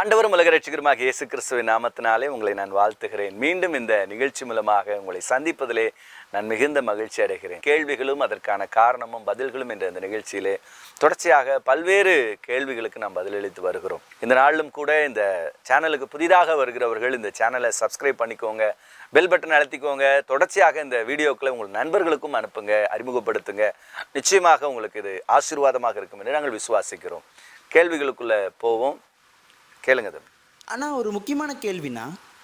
ஆண்டவரும் உலக ரட்சிகருமாக இயேசு கிறிஸ்துவின் நாமத்தினாலே உங்களை நான் வாழ்த்துகிறேன் மீண்டும் இந்த நிகழ்ச்சி மூலமாக உங்களை சந்திப்பதிலே நான் மிகுந்த மகிழ்ச்சி அடைகிறேன் கேள்விகளும் அதற்கான காரணமும் பதில்களும் என்ற இந்த நிகழ்ச்சியிலே தொடர்ச்சியாக பல்வேறு கேள்விகளுக்கு நாம் பதிலளித்து வருகிறோம் இந்த நாளிலும் கூட இந்த சேனலுக்கு புதிதாக வருகிறவர்கள் இந்த சேனலை சப்ஸ்கிரைப் பண்ணிக்கோங்க பெல் பட்டன் அழுத்திக்கோங்க தொடர்ச்சியாக இந்த வீடியோக்களை உங்கள் நண்பர்களுக்கும் அனுப்புங்க அறிமுகப்படுத்துங்க நிச்சயமாக உங்களுக்கு இது ஆசீர்வாதமாக இருக்கும் என்று நாங்கள் விசுவாசிக்கிறோம் கேள்விகளுக்குள்ள போவோம் கேளுங்க தம்பி ஆனால் ஒரு முக்கியமான கேள்வினா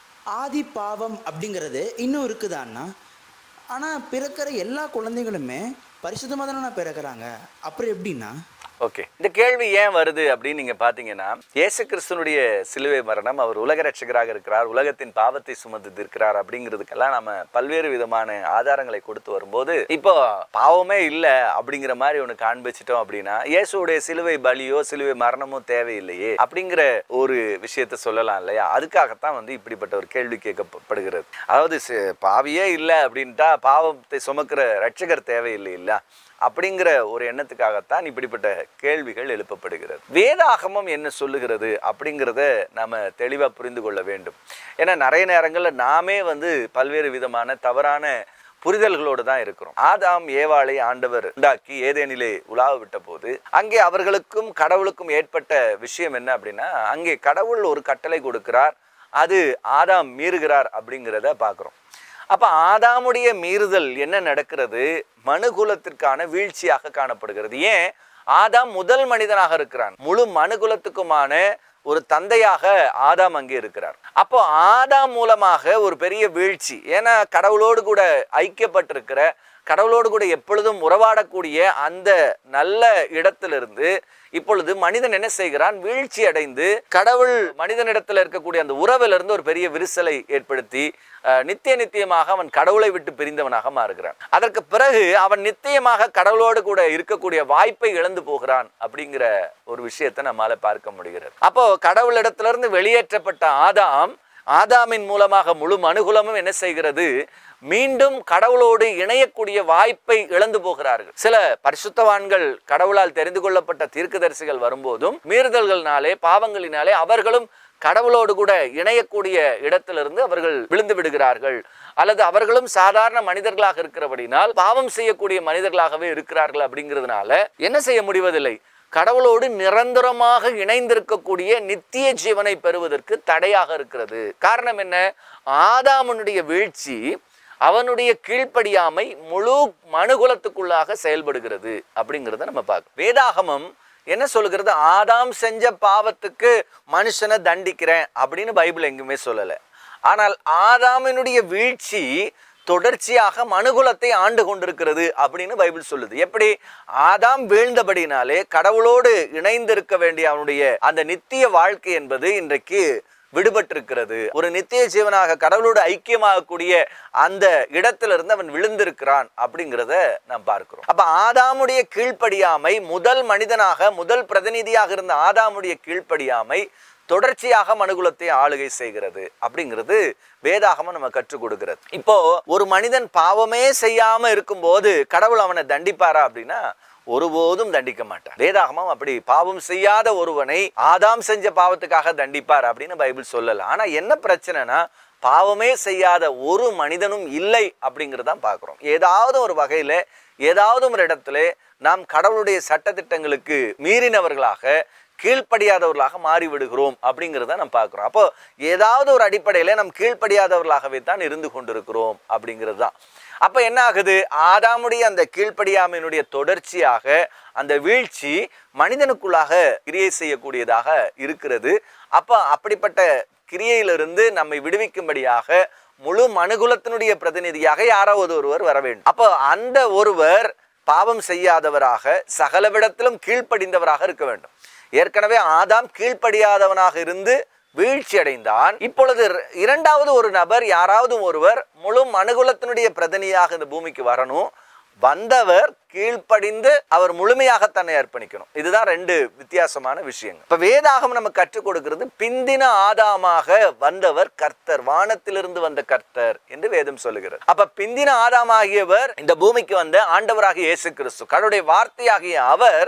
ஆதி பாவம் அப்படிங்கிறது இன்னும் இருக்குதான்னா ஆனால் பிறக்கிற எல்லா குழந்தைகளுமே பரிசுத்தமாக தானே பிறக்கிறாங்க அப்புறம் எப்படின்னா ஓகே இந்த கேள்வி ஏன் வருது அப்படின்னு நீங்க பாத்தீங்கன்னா இயேசு கிறிஸ்துனுடைய சிலுவை மரணம் அவர் உலக ரட்சகராக இருக்கிறார் உலகத்தின் பாவத்தை சுமந்து இருக்கிறார் அப்படிங்கிறதுக்கெல்லாம் நம்ம பல்வேறு விதமான ஆதாரங்களை கொடுத்து வரும்போது இப்போ பாவமே இல்லை அப்படிங்கிற மாதிரி ஒன்று காண்பிச்சிட்டோம் அப்படின்னா இயேசுடைய சிலுவை பலியோ சிலுவை மரணமோ தேவையில்லையே அப்படிங்கிற ஒரு விஷயத்த சொல்லலாம் இல்லையா அதுக்காகத்தான் வந்து இப்படிப்பட்ட ஒரு கேள்வி கேட்கப்படுகிறது அதாவது சி- பாவியே இல்லை அப்படின்ட்டா பாவத்தை சுமக்கிற ரட்சகர் தேவையில்லை இல்ல அப்படிங்கிற ஒரு எண்ணத்துக்காகத்தான் இப்படிப்பட்ட கேள்விகள் எழுப்பப்படுகிறது வேதாகமம் என்ன சொல்லுகிறது அப்படிங்கிறத நாம தெளிவா புரிந்து கொள்ள வேண்டும் ஏன்னா நிறைய நேரங்களில் நாமே வந்து பல்வேறு விதமான தவறான புரிதல்களோடு தான் இருக்கிறோம் ஆதாம் ஏவாளை ஆண்டவர் உண்டாக்கி ஏதேனிலே உலாவ விட்ட போது அங்கே அவர்களுக்கும் கடவுளுக்கும் ஏற்பட்ட விஷயம் என்ன அப்படின்னா அங்கே கடவுள் ஒரு கட்டளை கொடுக்கிறார் அது ஆதாம் மீறுகிறார் அப்படிங்கிறத பார்க்குறோம் அப்ப ஆதாமுடைய மீறுதல் என்ன நடக்கிறது மனுகுலத்திற்கான வீழ்ச்சியாக காணப்படுகிறது ஏன் ஆதாம் முதல் மனிதனாக இருக்கிறான் முழு மனுகுலத்துக்குமான ஒரு தந்தையாக ஆதாம் அங்கே இருக்கிறார் அப்போ ஆதாம் மூலமாக ஒரு பெரிய வீழ்ச்சி ஏன்னா கடவுளோடு கூட ஐக்கியப்பட்டிருக்கிற கடவுளோடு கூட எப்பொழுதும் உறவாடக்கூடிய அந்த நல்ல இடத்திலிருந்து இப்பொழுது மனிதன் என்ன செய்கிறான் வீழ்ச்சி அடைந்து கடவுள் மனிதனிடத்தில் இருக்கக்கூடிய அந்த உறவிலிருந்து ஒரு பெரிய விரிசலை ஏற்படுத்தி அஹ், நித்திய நித்தியமாக அவன் கடவுளை விட்டு பிரிந்தவனாக மாறுகிறான் அதற்கு பிறகு அவன் நித்தியமாக கடவுளோடு கூட இருக்கக்கூடிய வாய்ப்பை இழந்து போகிறான் அப்படிங்கிற ஒரு விஷயத்தை நம்மால பார்க்க முடிகிறது அப்போ கடவுளிடத்திலிருந்து வெளியேற்றப்பட்ட ஆதாம் ஆதாமின் மூலமாக முழு மனுகுலமும் என்ன செய்கிறது மீண்டும் கடவுளோடு இணையக்கூடிய வாய்ப்பை இழந்து போகிறார்கள் சில பரிசுத்தவான்கள் கடவுளால் தெரிந்து கொள்ளப்பட்ட தீர்க்கதரிசிகள் வரும்போதும் மீறுதல்கள்னாலே பாவங்களினாலே அவர்களும் கடவுளோடு கூட இணையக்கூடிய இடத்திலிருந்து அவர்கள் விழுந்து விடுகிறார்கள் அல்லது அவர்களும் சாதாரண மனிதர்களாக இருக்கிறபடினால் பாவம் செய்யக்கூடிய மனிதர்களாகவே இருக்கிறார்கள் அப்படிங்கிறதுனால என்ன செய்ய முடிவதில்லை கடவுளோடு நிரந்தரமாக இணைந்திருக்கக்கூடிய நித்திய ஜீவனை பெறுவதற்கு தடையாக இருக்கிறது காரணம் என்ன ஆதாமனுடைய வீழ்ச்சி அவனுடைய கீழ்ப்படியாமை முழு மனுகுலத்துக்குள்ளாக செயல்படுகிறது அப்படிங்கிறத நம்ம பார்க்கணும் வேதாகமம் என்ன சொல்லுகிறது ஆதாம் செஞ்ச பாவத்துக்கு மனுஷனை தண்டிக்கிறேன் அப்படின்னு பைபிள் எங்குமே சொல்லலை ஆனால் ஆதாமினுடைய வீழ்ச்சி தொடர்ச்சியாக மனுகுலத்தை ஆண்டு கொண்டிருக்கிறது அப்படின்னு பைபிள் சொல்லுது எப்படி ஆதாம் வீழ்ந்தபடினாலே கடவுளோடு இணைந்திருக்க வேண்டிய அவனுடைய அந்த நித்திய வாழ்க்கை என்பது இன்றைக்கு விடுபட்டிருக்கிறது ஒரு நித்திய ஜீவனாக கடவுளோடு ஐக்கியமாகக்கூடிய அந்த இடத்திலிருந்து அவன் விழுந்திருக்கிறான் அப்படிங்கிறத நாம் பார்க்கிறோம் அப்ப ஆதாமுடைய கீழ்ப்படியாமை முதல் மனிதனாக முதல் பிரதிநிதியாக இருந்த ஆதாமுடைய கீழ்ப்படியாமை தொடர்ச்சியாக மனுகுலத்தை ஆளுகை செய்கிறது அப்படிங்கிறது வேதாகமம் நம்ம கற்றுக் கொடுக்கிறது இப்போ ஒரு மனிதன் பாவமே செய்யாம இருக்கும்போது கடவுள் அவனை தண்டிப்பாரா அப்படின்னா ஒருபோதும் தண்டிக்க மாட்டார் வேதாகமம் அப்படி பாவம் செய்யாத ஒருவனை ஆதாம் செஞ்ச பாவத்துக்காக தண்டிப்பார் அப்படின்னு பைபிள் சொல்லல ஆனா என்ன பிரச்சனைனா பாவமே செய்யாத ஒரு மனிதனும் இல்லை அப்படிங்கிறதான் பார்க்குறோம் ஏதாவது ஒரு வகையில ஏதாவது ஒரு இடத்துல நாம் கடவுளுடைய சட்டத்திட்டங்களுக்கு மீறினவர்களாக கீழ்ப்படியாதவர்களாக மாறி விடுகிறோம் அப்படிங்கிறத நம்ம பார்க்குறோம் அப்போ ஏதாவது ஒரு அடிப்படையில் நம் கீழ்ப்படியாதவர்களாகவே தான் இருந்து கொண்டிருக்கிறோம் அப்படிங்கிறது தான் அப்போ என்ன ஆகுது ஆதாமுடைய அந்த கீழ்ப்படியாமையினுடைய தொடர்ச்சியாக அந்த வீழ்ச்சி மனிதனுக்குள்ளாக கிரியை செய்யக்கூடியதாக இருக்கிறது அப்போ அப்படிப்பட்ட கிரியையிலிருந்து நம்மை விடுவிக்கும்படியாக முழு மனுகுலத்தினுடைய பிரதிநிதியாக யாராவது ஒருவர் வர வேண்டும் அப்போ அந்த ஒருவர் பாவம் செய்யாதவராக சகலவிடத்திலும் கீழ்ப்படிந்தவராக இருக்க வேண்டும் ஏற்கனவே ஆதாம் கீழ்ப்படியாதவனாக இருந்து வீழ்ச்சி அடைந்தான் இப்பொழுது இர- இரண்டாவது ஒரு நபர் யாராவது ஒருவர் முழு மனுகுலத்தினுடைய பிரதிநிதியாக இந்த பூமிக்கு வரணும் வந்தவர் கீழ்ப்படிந்து அவர் முழுமையாக தன்னை அர்ப்பணிக்கணும் இதுதான் ரெண்டு வித்தியாசமான விஷயங்கள் இப்ப வேதாகம் நம்ம கற்றுக் கொடுக்கிறது பிந்தின ஆதாமாக வந்தவர் கர்த்தர் வானத்திலிருந்து வந்த கர்த்தர் என்று வேதம் சொல்லுகிறது அப்ப பிந்தின ஆதாமாகியவர் இந்த பூமிக்கு வந்த ஆண்டவராகிய இயேசு கிறிஸ்து கடவுளுடைய வார்த்தையாகிய அவர்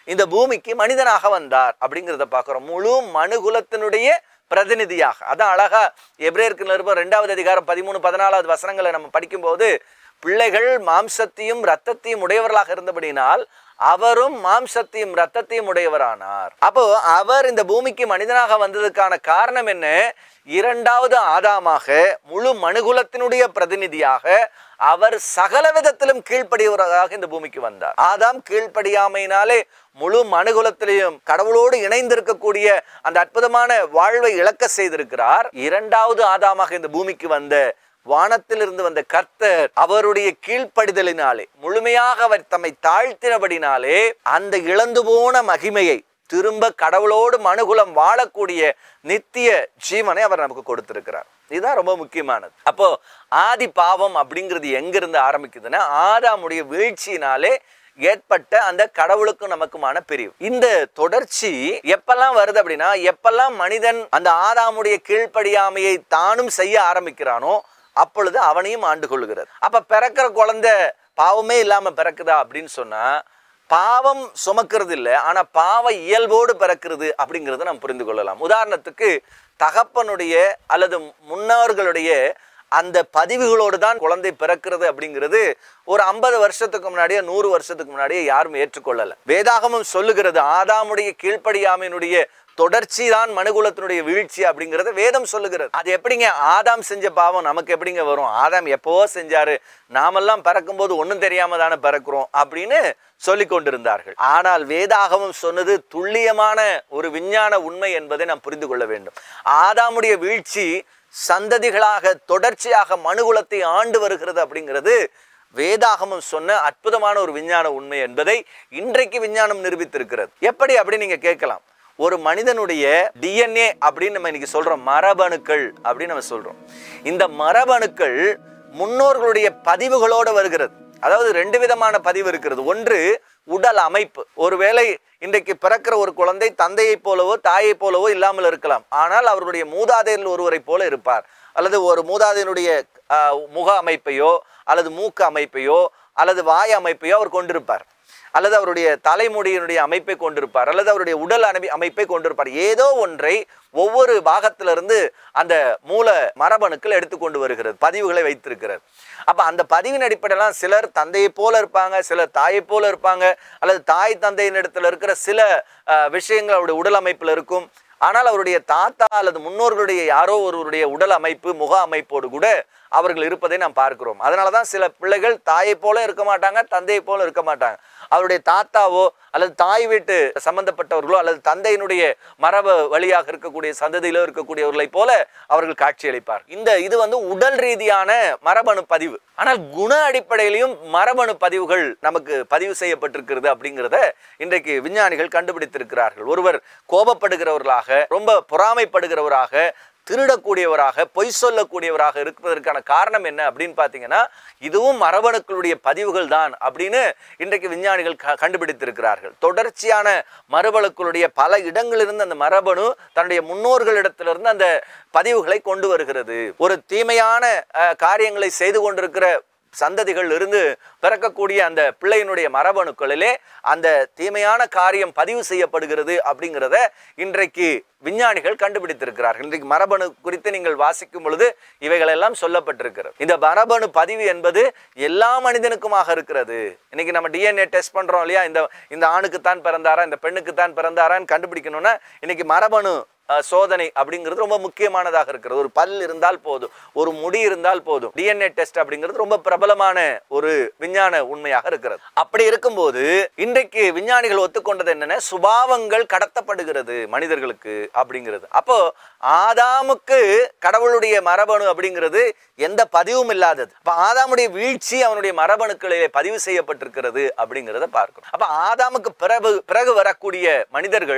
இந்த பூமிக்கு மனிதனாக வந்தார் அப்படிங்கிறத பார்க்குறோம் முழு மனுகுலத்தினுடைய பிரதிநிதியாக அதான் அழகா எப்ரேருக்கு நிருபம் ரெண்டாவது அதிகாரம் பதிமூணு பதினாலாவது வசனங்களை நம்ம படிக்கும்போது பிள்ளைகள் மாம்சத்தையும் இரத்தத்தையும் உடையவர்களாக இருந்தபடினால் அவரும் மாம்சத்தையும் இரத்தத்தையும் உடையவரானார் அப்போ அவர் இந்த பூமிக்கு மனிதனாக வந்ததுக்கான காரணம் என்ன இரண்டாவது ஆதாமாக முழு மனுகுலத்தினுடைய பிரதிநிதியாக அவர் சகல விதத்திலும் கீழ்ப்படியவராக இந்த பூமிக்கு வந்தார் ஆதாம் கீழ்ப்படியாமையினாலே முழு மனுகுலத்திலையும் கடவுளோடு இணைந்திருக்கக்கூடிய அந்த அற்புதமான வாழ்வை இழக்க செய்திருக்கிறார் இரண்டாவது ஆதாமாக இந்த பூமிக்கு வந்த வானத்திலிருந்து வந்த கர்த்தர் அவருடைய கீழ்ப்படிதலினாலே முழுமையாக அவர் தம்மை தாழ்த்தினபடினாலே அந்த இழந்து போன மகிமையை திரும்ப கடவுளோடு மனுகுலம் வாழக்கூடிய நித்திய ஜீவனை அவர் நமக்கு கொடுத்திருக்கிறார் இதுதான் ரொம்ப முக்கியமானது அப்போ ஆதி பாவம் அப்படிங்கிறது எங்கிருந்து ஆரம்பிக்குதுன்னா ஆதாமுடைய வீழ்ச்சியினாலே ஏற்பட்ட அந்த கடவுளுக்கும் நமக்குமான பிரிவு இந்த தொடர்ச்சி எப்பெல்லாம் வருது அப்படின்னா எப்பெல்லாம் மனிதன் அந்த ஆதாமுடைய கீழ்ப்படியாமையை தானும் செய்ய ஆரம்பிக்கிறானோ அப்பொழுது அவனையும் ஆண்டு கொள்கிறது அப்ப பிறக்கிற குழந்தை பாவமே இல்லாம பிறக்குதா அப்படின்னு சொன்னா பாவம் சுமக்கிறது இல்லை ஆனா பாவ இயல்போடு பிறக்கிறது அப்படிங்கிறத நம்ம புரிந்து கொள்ளலாம் உதாரணத்துக்கு தகப்பனுடைய அல்லது முன்னோர்களுடைய அந்த பதிவுகளோடு தான் குழந்தை பிறக்கிறது அப்படிங்கிறது ஒரு ஐம்பது வருஷத்துக்கு முன்னாடியே நூறு வருஷத்துக்கு முன்னாடியே யாரும் ஏற்றுக்கொள்ளல வேதாகமம் சொல்லுகிறது ஆதாமுடைய கீழ்ப்படியாமையினுடைய தொடர்ச்சி தான் மனுகுலத்தினுடைய வீழ்ச்சி அப்படிங்கறத வேதம் சொல்லுகிறது அது எப்படிங்க ஆதாம் செஞ்ச பாவம் நமக்கு எப்படிங்க வரும் ஆதாம் எப்பவோ செஞ்சாரு நாமெல்லாம் பிறக்கும்போது ஒன்றும் தெரியாம தானே பிறக்கிறோம் அப்படின்னு சொல்லிக் கொண்டிருந்தார்கள் ஆனால் வேதாகமம் சொன்னது துல்லியமான ஒரு விஞ்ஞான உண்மை என்பதை நாம் புரிந்து கொள்ள வேண்டும் ஆதாமுடைய வீழ்ச்சி சந்ததிகளாக தொடர்ச்சியாக மனுகுலத்தை ஆண்டு வருகிறது அப்படிங்கிறது வேதாகமம் சொன்ன அற்புதமான ஒரு விஞ்ஞான உண்மை என்பதை இன்றைக்கு விஞ்ஞானம் நிரூபித்திருக்கிறது எப்படி அப்படி நீங்க கேட்கலாம் ஒரு மனிதனுடைய டிஎன்ஏ அப்படின்னு நம்ம இன்னைக்கு சொல்றோம் மரபணுக்கள் அப்படின்னு நம்ம சொல்றோம் இந்த மரபணுக்கள் முன்னோர்களுடைய பதிவுகளோடு வருகிறது அதாவது ரெண்டு விதமான பதிவு இருக்கிறது ஒன்று உடல் அமைப்பு ஒருவேளை இன்றைக்கு பிறக்கிற ஒரு குழந்தை தந்தையைப் போலவோ தாயைப் போலவோ இல்லாமல் இருக்கலாம் ஆனால் அவருடைய மூதாதையரில் ஒருவரைப் போல இருப்பார் அல்லது ஒரு மூதாதையனுடைய ஆஹ், முக அமைப்பையோ அல்லது மூக்கு அமைப்பையோ அல்லது வாய் அமைப்பையோ அவர் கொண்டிருப்பார் அல்லது அவருடைய தலைமுடியினுடைய அமைப்பை கொண்டிருப்பார் அல்லது அவருடைய உடல் அமை அமைப்பை கொண்டிருப்பார் ஏதோ ஒன்றை ஒவ்வொரு பாகத்திலிருந்து அந்த மூல மரபணுக்கள் எடுத்துக்கொண்டு வருகிறது பதிவுகளை வைத்திருக்கிறது அப்ப அந்த பதிவின் அடிப்படையிலாம் சிலர் தந்தையை போல இருப்பாங்க சிலர் தாயை போல இருப்பாங்க அல்லது தாய் தந்தையின் இடத்துல இருக்கிற சில அஹ், விஷயங்கள் அவருடைய உடல் அமைப்பில் இருக்கும் ஆனால் அவருடைய தாத்தா அல்லது முன்னோர்களுடைய யாரோ ஒருவருடைய உடல் அமைப்பு முக அமைப்போடு கூட அவர்கள் இருப்பதை நாம் பார்க்கிறோம் அதனால தான் சில பிள்ளைகள் தாயை போல இருக்க மாட்டாங்க தந்தையை போல இருக்க மாட்டாங்க அவருடைய தாத்தாவோ அல்லது தாய் வீட்டு சம்பந்தப்பட்டவர்களோ அல்லது தந்தையினுடைய மரபு வழியாக இருக்கக்கூடிய சந்ததியிலோ இருக்கக்கூடியவர்களை போல அவர்கள் காட்சியளிப்பார் இந்த இது வந்து உடல் ரீதியான மரபணு பதிவு ஆனால் குண அடிப்படையிலையும் மரபணு பதிவுகள் நமக்கு பதிவு செய்யப்பட்டிருக்கிறது அப்படிங்கிறத இன்றைக்கு விஞ்ஞானிகள் கண்டுபிடித்திருக்கிறார்கள் ஒருவர் கோபப்படுகிறவர்களாக ரொம்ப பொறாமைப்படுகிறவராக திருடக்கூடியவராக பொய் சொல்லக்கூடியவராக இருப்பதற்கான காரணம் என்ன அப்படின்னு பார்த்தீங்கன்னா இதுவும் மரபணுக்களுடைய பதிவுகள் தான் அப்படின்னு இன்றைக்கு விஞ்ஞானிகள் க- கண்டுபிடித்திருக்கிறார்கள் தொடர்ச்சியான மரபணுக்களுடைய பல இடங்களிலிருந்து அந்த மரபணு தன்னுடைய முன்னோர்களிடத்திலிருந்து அந்த பதிவுகளை கொண்டு வருகிறது ஒரு தீமையான அஹ், காரியங்களை செய்து கொண்டிருக்கிற சந்ததிகள் இருந்து பிறக்கக்கூடிய அந்த பிள்ளையினுடைய மரபணுக்களிலே அந்த தீமையான காரியம் பதிவு செய்யப்படுகிறது அப்படிங்கிறத இன்றைக்கு விஞ்ஞானிகள் கண்டுபிடித்திருக்கிறார்கள் இன்றைக்கு மரபணு குறித்து நீங்கள் வாசிக்கும் பொழுது இவைகளெல்லாம் சொல்லப்பட்டிருக்கிறது இந்த மரபணு பதிவு என்பது எல்லா மனிதனுக்குமாக இருக்கிறது இன்னைக்கு நம்ம டிஎன்ஏ டெஸ்ட் பண்றோம் இல்லையா இந்த இந்த ஆணுக்குத்தான் பிறந்தாரா இந்த பெண்ணுக்குத்தான் பிறந்தாரான்னு கண்டுபிடிக்கணும்னா இன்னைக்கு மரபணு அஹ், சோதனை அப்படிங்கிறது ரொம்ப முக்கியமானதாக இருக்கிறது ஒரு பல் இருந்தால் போதும் ஒரு முடி இருந்தால் போதும் டிஎன்ஏ டெஸ்ட் அப்படிங்கிறது ரொம்ப பிரபலமான ஒரு விஞ்ஞான உண்மையாக இருக்கிறது அப்படி இருக்கும்போது இன்றைக்கு விஞ்ஞானிகள் ஒத்துக்கொண்டது என்னன்னா சுபாவங்கள் கடத்தப்படுகிறது மனிதர்களுக்கு அப்படிங்கிறது அப்போ ஆதாமுக்கு கடவுளுடைய மரபணு அப்படிங்கிறது எந்த பதிவும் இல்லாதது அப்ப ஆதாமுடைய வீழ்ச்சி அவனுடைய மரபணுக்களிலே பதிவு செய்யப்பட்டிருக்கிறது அப்படிங்கிறத பார்க்கிறோம் அப்ப ஆதாமுக்கு பிறகு பிறகு வரக்கூடிய மனிதர்கள்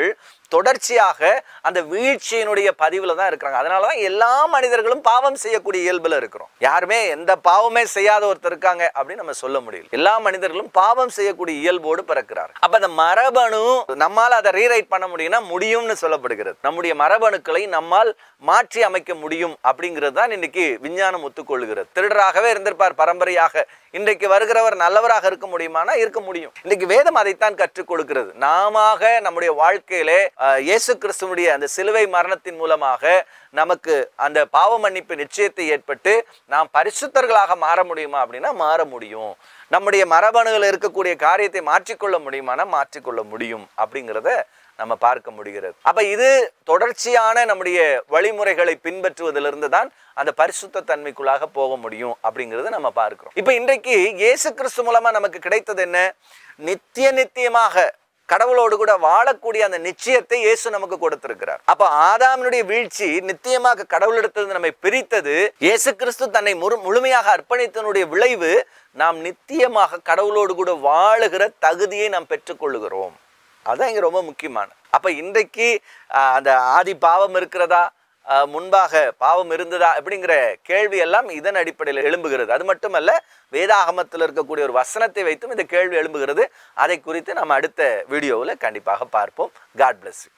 தொடர்ச்சியாக அந்த வீழ்ச்சியினுடைய பதிவில் தான் இருக்கிறாங்க அதனால தான் எல்லா மனிதர்களும் பாவம் செய்யக்கூடிய இயல்பில் இருக்கிறோம் யாருமே எந்த பாவமே செய்யாத ஒருத்தர் இருக்காங்க அப்படின்னு நம்ம சொல்ல முடியல எல்லா மனிதர்களும் பாவம் செய்யக்கூடிய இயல்போடு பிறக்கிறார் அப்ப அந்த மரபணு நம்மால் அதை ரீரைட் பண்ண முடியும்னா முடியும்னு சொல்லப்படுகிறது நம்முடைய மரபணுக்களை நம்மால் மாற்றி அமைக்க முடியும் அப்படிங்கிறது தான் இன்னைக்கு விஞ்ஞானம் ஒத்துக்கொள்கிறது திருடராகவே இருந்திருப்பார் பரம்பரையாக இன்றைக்கு வருகிறவர் நல்லவராக இருக்க முடியுமானா இருக்க முடியும் இன்னைக்கு வேதம் அதைத்தான் கற்றுக் கொடுக்கிறது நாம நம்முடைய வாழ்க்கையிலே அஹ், இயேசு கிறிஸ்துவனுடைய அந்த சிலுவை மரணத்தின் மூலமாக நமக்கு அந்த பாவ மன்னிப்பு நிச்சயத்தை ஏற்பட்டு நாம் பரிசுத்தர்களாக மாற முடியுமா அப்படின்னா மாற முடியும் நம்முடைய மரபணுகள் இருக்கக்கூடிய காரியத்தை மாற்றிக்கொள்ள முடியுமானா மாற்றிக்கொள்ள முடியும் அப்படிங்கிறத நம்ம பார்க்க முடிகிறது அப்ப இது தொடர்ச்சியான நம்முடைய வழிமுறைகளை பின்பற்றுவதிலிருந்து தான் அந்த பரிசுத்த தன்மைக்குள்ளாக போக முடியும் அப்படிங்கிறத நம்ம பார்க்கிறோம் இப்ப இன்றைக்கு இயேசு கிறிஸ்து மூலமா நமக்கு கிடைத்தது என்ன நித்திய நித்தியமாக கடவுளோடு கூட வாழக்கூடிய அந்த நிச்சயத்தை இயேசு நமக்கு கொடுத்திருக்கிறார் அப்ப ஆதாமினுடைய வீழ்ச்சி நித்தியமாக கடவுளிடத்திலிருந்து நம்மை பிரித்தது இயேசு கிறிஸ்து தன்னை முழு முழுமையாக அர்ப்பணித்தனுடைய விளைவு நாம் நித்தியமாக கடவுளோடு கூட வாழுகிற தகுதியை நாம் பெற்றுக்கொள்ளுகிறோம் அதான் இங்க ரொம்ப முக்கியமான அப்ப இன்றைக்கு ஆஹ், அந்த ஆதி பாவம் இருக்கிறதா ஆஹ், முன்பாக பாவம் இருந்ததா அப்படிங்கிற கேள்வி எல்லாம் இதன் அடிப்படையில் எழும்புகிறது அது மட்டுமல்ல வேதாகமத்தில் இருக்கக்கூடிய ஒரு வசனத்தை வைத்தும் இந்த கேள்வி எழும்புகிறது அதை குறித்து நம்ம அடுத்த வீடியோவில் கண்டிப்பாக பார்ப்போம் காட் bless you